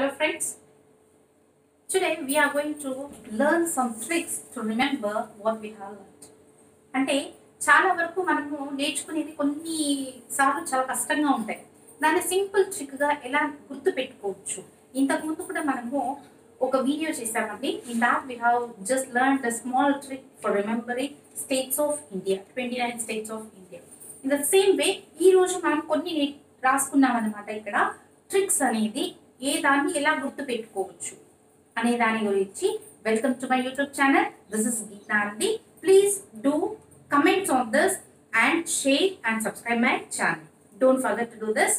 Hello friends. Today we are going to learn some tricks to remember what we have learned. అంటే చాలా వరకు మనము నేర్చుకునేది కొన్ని సార్లు చాలా కష్టంగా ఉంటాయి దాన్ని సింపుల్ ట్రిక్గా ఎలా గుర్తు పెట్టుకోవచ్చు ఇంతకు ముందు కూడా మనము ఒక వీడియో చేసామండి in that we have just learn the small trick for remembering states of India twenty nine states of India in the same way ఈ రోజు మనం కొన్ని నే- రాసుకున్నాం అనమాట ఇక్కడ ట్రిక్స్ అనేది ఏ దాన్ని ఎలా గుర్తు పెట్టుకోవచ్చు అనే దాని గురించి welcome to my YouTube channel this is Geetha అండి please do comments on this and share and subscribe my channel don't forget to do this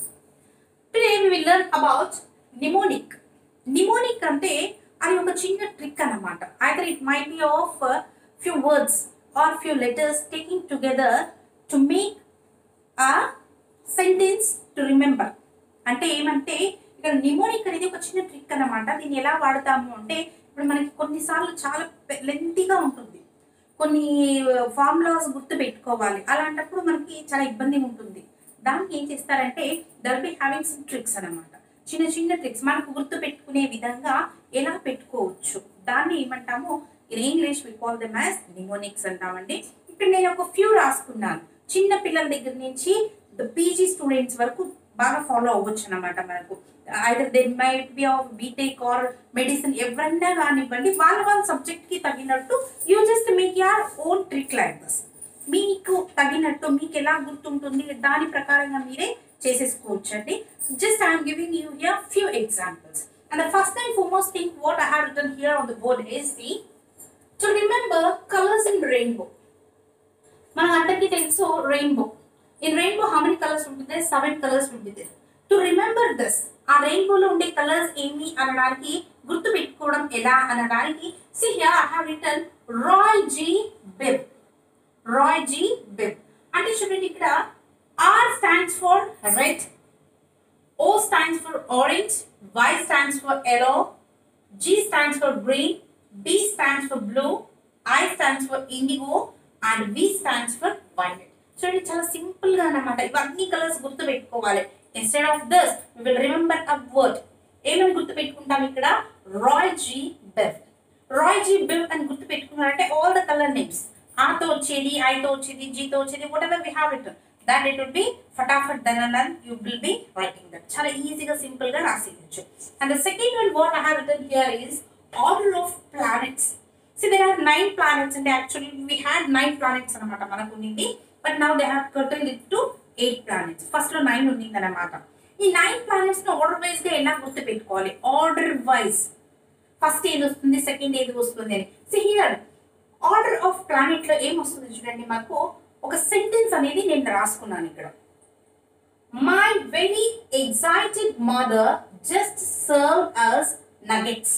today we will learn about mnemonic mnemonic అంటే అది ఒక చిన్న ట్రిక్ అన్నమాట either it might be of few words or few letters taking together to make a sentence to remember అంటే ఏమంటే ఇక్కడ mnemonic అనేది ఒక చిన్న ట్రిక్ అన్నమాట దీన్ని ఎలా వాడతాము అంటే ఇప్పుడు మనకి కొన్నిసార్లు చాలా లెంతీగా ఉంటుంది కొన్ని ఫార్ములాస్ గుర్తు పెట్టుకోవాలి అలాంటప్పుడు మనకి చాలా ఇబ్బంది ఉంటుంది దానికి ఏం చేస్తారంటే there be having some tricks అన్నమాట చిన్న చిన్న ట్రిక్స్ మనకు గుర్తు పెట్టుకునే విధంగా ఎలా పెట్టుకోవచ్చు దాన్ని ఏమంటాము in English we call them as mnemonics అంటామండి ఇక్కడ నేను ఒక ఫ్యూ రాసుకున్నాను చిన్న పిల్లల దగ్గర నుంచి పీజీ స్టూడెంట్స్ వరకు బాగా ఫాలో అవ్వచ్చు అనమాట మనకు either they might be of BTech or medicine ఎవరన్నా కానివ్వండి వాళ్ళ వాళ్ళ సబ్జెక్ట్ కి తగినట్టు you just make your own trick like this మీకు తగినట్టు మీకు ఎలా గుర్తుంటుంది దాని ప్రకారంగా మీరే చేసేసుకోవచ్చు అండి just I'm giving you here few examples and the first and foremost thing what I have written here on the board is the to remember colours in rainbow మనకు అందరికీ తెలుసు rainbow in rainbow how many colours ఉంటుంది seven colours ఉంటుంది to remember this ఆ రెయిన్బోలో ఉండే colours ఏమి అనడానికి గుర్తు పెట్టుకోవడం ఎలా అనడానికి see here I have written Roy G Biv Roy G Biv అంటే చూడండి ఇక్కడ R stands for red O stands for orange, Y stands for yellow, G stands for green, B stands for blue, I stands for indigo, and V stands for violet. చూడండి చాలా simple గా అన్నమాట ఇవన్నీ colours గుర్తు పెట్టుకోవాలి instead of this we will remember a word ఏమని గుర్తు పెట్టుకుంటాం ఇక్కడ Roy G Biv Roy G Biv అని గుర్తు పెట్టుకున్నారంటే ఆల్ ద కలర్ నేమ్స్ ఆతో వచ్చేది ఐతో వచ్చేది జీతో వచ్చేది whatever we have written that it will be ఫటాఫట్ then you will be writing that చాలా ఈజీగా సింపుల్ గా రాసేయచ్చు and the second one what I have written here is order of planets so there are nine planets అంటే actually we had nine planets అనమాట మనకు ఉన్నింది but now they have కర్టన్ it to eight planets first లో nine ఉన్నింది అనమాట ఈ nine planets ని ఆర్డర్ వైజ్ గా ఎలా గుర్తు పెట్టుకోవాలి ఆర్డర్ వైజ్ ఫస్ట్ ఏది వస్తుంది సెకండ్ ఏది వస్తుంది అని so here order of planet లో ఏం వస్తుంది చూడండి మాకు ఒక సెంటెన్స్ అనేది నేను రాసుకున్నాను ఇక్కడ my very excited mother just serve us nuggets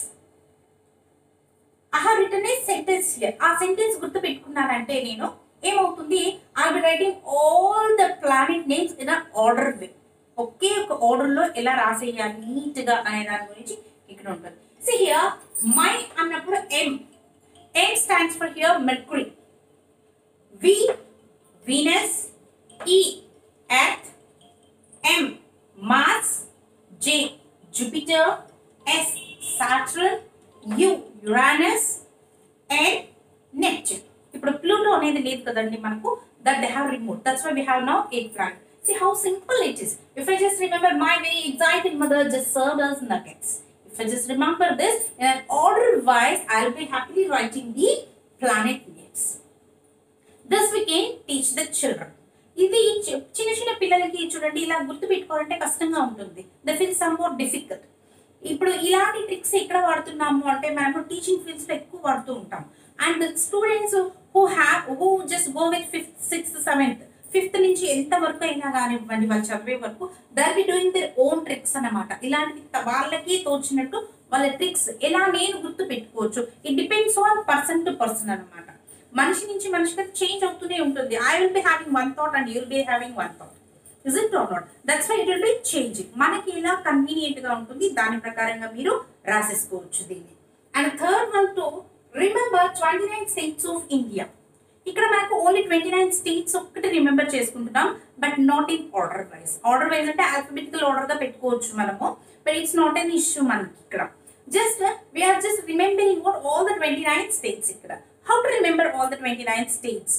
I have written a sentence here ఆ సెంటెన్స్ గుర్తు పెట్టుకున్నానంటే నేను ఏమవుతుంది I be writing all the planet names in order way ఒకే ఒక ఆర్డర్ లో ఎలా రాసేయాలి నీట్ గా అనే దాని గురించి ఇక్కడ ఉంటుంది సి హియర్ మై అన్నప్పుడు M M stands for here Mercury V Venus E Earth M Mars J Jupiter S Saturn U Uranus and Neptune ఇప్పుడు ప్లూటో అనేది లేదు కదండి మనకు that they have remove that's why we have now eight planet See how simple it is. If I just remember my very excited mother just served us nuggets. If I just remember this in an order wise, I'll be happily writing the planet names. This we can teach the children. ఇది చి- చిన్న చిన్న పిల్లలకి చూడండి ఇలా గుర్తు పెట్టుకోవాలంటే కష్టంగా ఉంటుంది they feel some more difficult ఇప్పుడు ఇలాంటి ట్రిక్స్ ఎక్కడ వాడుతున్నాము అంటే మనము టీచింగ్ ఫీల్డ్స్ లో ఎక్కువ వాడుతూ ఉంటాం and students who have who just go with fifth sixth seventh fifth నుంచి ఎంత వరకు అయినా కానివ్వండి వాళ్ళు చదివే వరకు there be doing their own tricks అన్నమాట ఇలాంటివి త- వాళ్ళకి తోచినట్టు వాళ్ళ ట్రిక్స్ ఎలా నేను గుర్తు పెట్టుకోవచ్చు it depends on person to person అన్నమాట మనిషి నుంచి మనిషికి చేంజ్ అవుతూనే ఉంటుంది I will be having one thought and you'll be having one thought is it or not that's why it will be changing మనకి ఎలా కన్వీనియంట్ గా ఉంటుంది దాని ప్రకారంగా మీరు రాసేసుకోవచ్చు దీన్ని and third one to remember twenty nine states of India ఇక్కడ మనకు ఓన్లీ ట్వంటీ నైన్ స్టేట్స్ ఒక్కటి రిమెంబర్ చేసుకుంటున్నాం but not in order wise order wise అంటే ఆల్ఫబెటికల్ ఆర్డర్ గా పెట్టుకోవచ్చు మనము but it's not an issue మనకి ఇక్కడ just we're just remembering what all the twenty nine states ఇక్కడ how to remember all the twenty nine states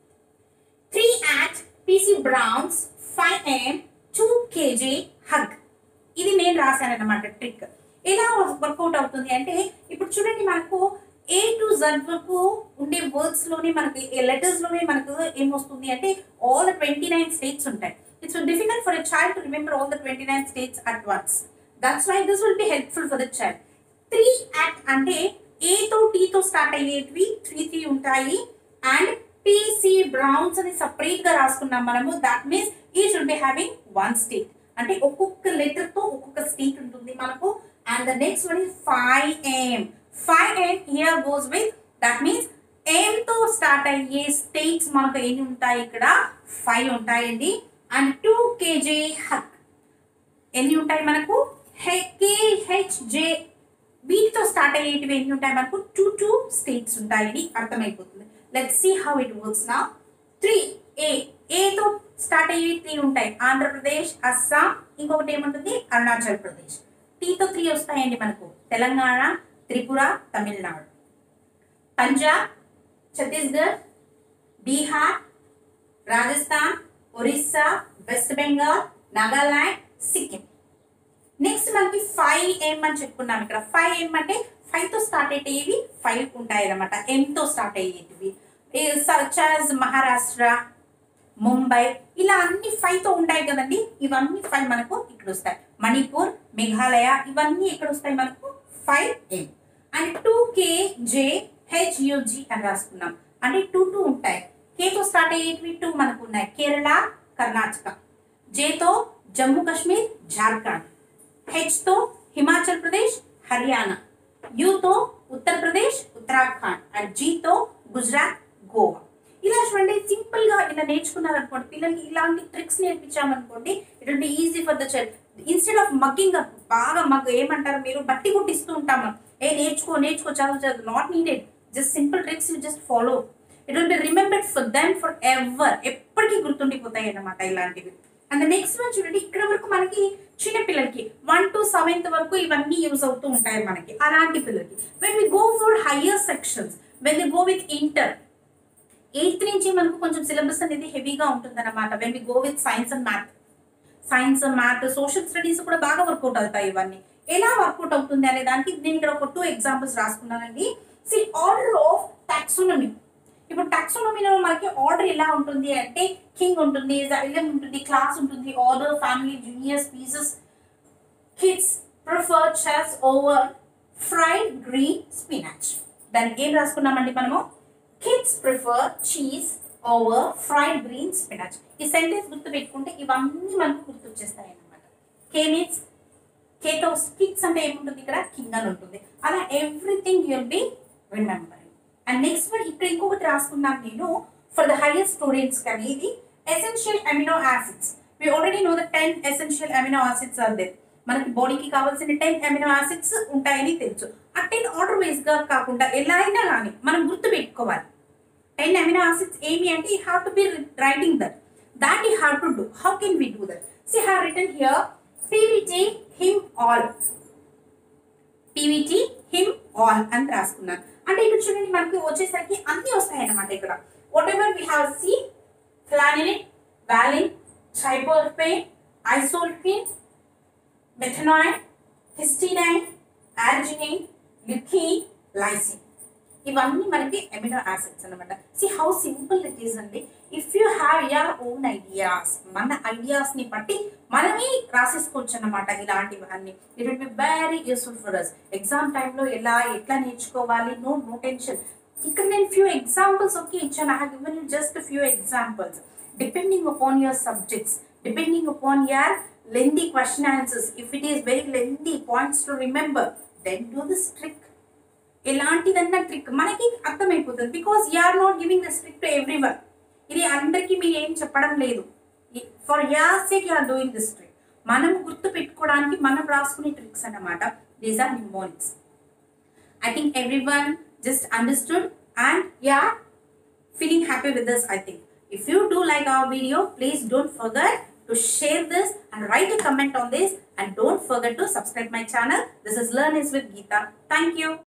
three at PC browns five M two KG hug ఇది నేను రాశాను అనమాట trick ఎలా work out అవుతుంది అంటే ఇప్పుడు చూడండి మనకు ఏ టు జడ్ వరకు ఉండే వర్డ్స్ లోనే మనకి లెటర్స్ లోనే మనకు ఏమొస్తుంది అంటే all the twenty nine states ఉంటాయి it's difficult for a child to remember all the twenty nine states at once that's why this will be helpful for the child three act అంటే ఏతో టీతో start అయ్యేటివి three three ఉంటాయి and PC browns అని separate గా రాసుకున్నాం మనము that means ఈ should be having one state అంటే ఒక్కొక్క లెటర్ తో ఒక్కొక్క స్టేట్ ఉంటుంది మనకు and the next one is five M five M here goes with that means M తో స్టార్ట్ అయ్యే స్టేట్స్ మనకు ఎన్ని ఉంటాయి ఇక్కడ ఫైవ్ ఉంటాయండి అండ్ టూ కేజీ హక్ ఎన్ని ఉంటాయి మనకు కేహెచ్జే వీటితో స్టార్ట్ అయ్యేటివి ఎన్ని ఉంటాయి మనకు టూ టూ స్టేట్స్ ఉంటాయని అర్థమైపోతుంది let see how it works నా త్రీ ఏ ఏతో స్టార్ట్ అయ్యేవి త్రీ ఉంటాయి ఆంధ్రప్రదేశ్ అస్సాం ఇంకొకటి ఏముంటుంది అరుణాచల్ ప్రదేశ్ టీతో త్రీ వస్తాయండి మనకు తెలంగాణ త్రిపుర తమిళనాడు పంజాబ్ ఛత్తీస్గఢ్ బీహార్ రాజస్థాన్ ఒరిస్సా వెస్ట్ బెంగాల్ నాగాలాండ్ సిక్కిం నెక్స్ట్ మనకి ఫైవ్ ఎం అని చెప్పుకున్నాం ఇక్కడ ఫైవ్ ఎం అంటే ఫైవ్ తో స్టార్ట్ అయ్యేవి ఫైవ్ ఉంటాయి అనమాట ఎం తో స్టార్ట్ అయ్యేటివి సచ్ యాజ్ మహారాష్ట్ర ముంబై ఇలా అన్ని ఫైవ్ తో ఉంటాయి కదండి ఇవన్నీ ఫైవ్ మనకు ఇక్కడ వస్తాయి మణిపూర్ మేఘాలయ ఇవన్నీ ఇక్కడ వస్తాయి మనకు five M and two K J HUG అని రాసుకున్నాం అంటే టూ టూ ఉంటాయి కేతో స్టార్ట్ అయ్యేటివి టూ మనకు ఉన్నాయి కేరళ కర్ణాటక జేతో జమ్మూ కాశ్మీర్ జార్ఖండ్ హెచ్తో హిమాచల్ ప్రదేశ్ హర్యానా యూతో ఉత్తరప్రదేశ్ ఉత్తరాఖండ్ అండ్ జీతో గుజరాత్ గోవా ఇలా చూడండి సింపుల్ గా ఇలా నేర్చుకున్నారనుకోండి పిల్లలకి ఇలాంటి ట్రిక్స్ నేర్పించామనుకోండి it will be easy for the child instead of mugging బాగా మగ్ ఏమంటారు మీరు బట్టి కొట్టిస్తూ ఉంటాము ఏ నేర్చుకో నేర్చుకో చదువు చదువు not needed just simple tricks you just follow it will be remembered for them forever ఎప్పటికీ గుర్తుండిపోతాయి అన్నమాట ఇలాంటివి అండ్ నెక్స్ట్ వన్ చూడండి ఇక్కడ వరకు మనకి చిన్న పిల్లలకి వన్ టు సెవెంత్ వరకు ఇవన్నీ యూజ్ అవుతూ ఉంటాయి మనకి అలాంటి పిల్లలకి when we go for higher sections when we go with inter eighth నుంచి మనకు కొంచెం సిలబస్ అనేది హెవీగా ఉంటుంది అనమాట when we go with science and math science math social studies కూడా బాగా వర్కౌట్ అవుతాయి ఇవన్నీ ఎలా వర్కౌట్ అవుతుంది అనే దానికి నేను ఇక్కడ ఒక టూ ఎగ్జాంపుల్స్ రాసుకున్నానండి సి ఆర్డర్ ఆఫ్ టాక్సోనమీ ఇప్పుడు టాక్సోనమీలో మనకి ఆర్డర్ ఎలా ఉంటుంది అంటే కింగ్ ఉంటుంది జైలం ఉంటుంది క్లాస్ ఉంటుంది order family genus species kids prefer chess over fried green spinach దానికి ఏం రాసుకున్నామండి మనము kids prefer cheese over fried green spinach ఈ సెంటెన్స్ గుర్తు పెట్టుకుంటే ఇవన్నీ మనకు గుర్తొచ్చేస్తాయి అన్నమాట కే మీన్స్ కేతో కిడ్స్ అంటే ఏముంటుంది ఇక్కడ కింగ్ అని ఉంటుంది అలా everything you'll be remembering and next one ఇక్కడ ఇంకొకటి రాసుకున్నాను నేను ఫర్ ద హైయర్ స్టూడెంట్స్ కానీ ఇది essential amino acids we already know the ten essential amino acids are there మనకి బాడీకి కావాల్సిన టెన్ అమినో యాసిడ్స్ ఉంటాయని తెలుసు ఆ టెన్ ఆర్డర్ వైజ్ గా కాకుండా ఎలా అయినా కానీ మనం గుర్తు పెట్టుకోవాలి టెన్ అమినో యాసిడ్స్ ఏమి అంటే you have to be writing that that you have to do how can we do that see have return here PVT him all PVT him all అని రాసుకున్నాను అంటే ఇక్కడ చూడండి మనకి వచ్చేసరికి అన్ని వస్తాయి అన్నమాట ఇక్కడ whatever we have see phenylalanine valine tryptophan isoleucine methionine histidine arginine leucine lysine ఇవన్నీ మనకి ఎమినో యాసిడ్స్ అనమాట see how simple it is అండి if you have your own ideas మన ఐడియాస్ ని బట్టి మనమే రాసేసుకోవచ్చు అనమాట ఇలాంటివన్నీ it will be very useful for us exam టైంలో ఎలా ఎట్లా నేర్చుకోవాలి నో నో టెన్షన్ ఇక్కడ నేను ఫ్యూ ఎగ్జాంపుల్స్ ఓకే ఇచ్చాను I have given you just few examples depending upon your subjects depending upon your lengthy question answers if it is very lengthy points to remember then do this trick ఎలాంటిదన్న trick మనకి అర్థమైపోతుంది because are not giving this trick to everyone ఇది అందరికీ మీరు ఏం చెప్పడం లేదు for your sake are doing this trick మనం గుర్తు పెట్టుకోవడానికి మనం రాసుకునే ట్రిక్స్ అన్నమాట these are mnemonics I think everyone just understood and yeah feeling happy with this, I think. If you do like our video, please don't forget to share this and write a comment on this and don't forget to subscribe my channel. This is Learn is with Geeta. Thank you.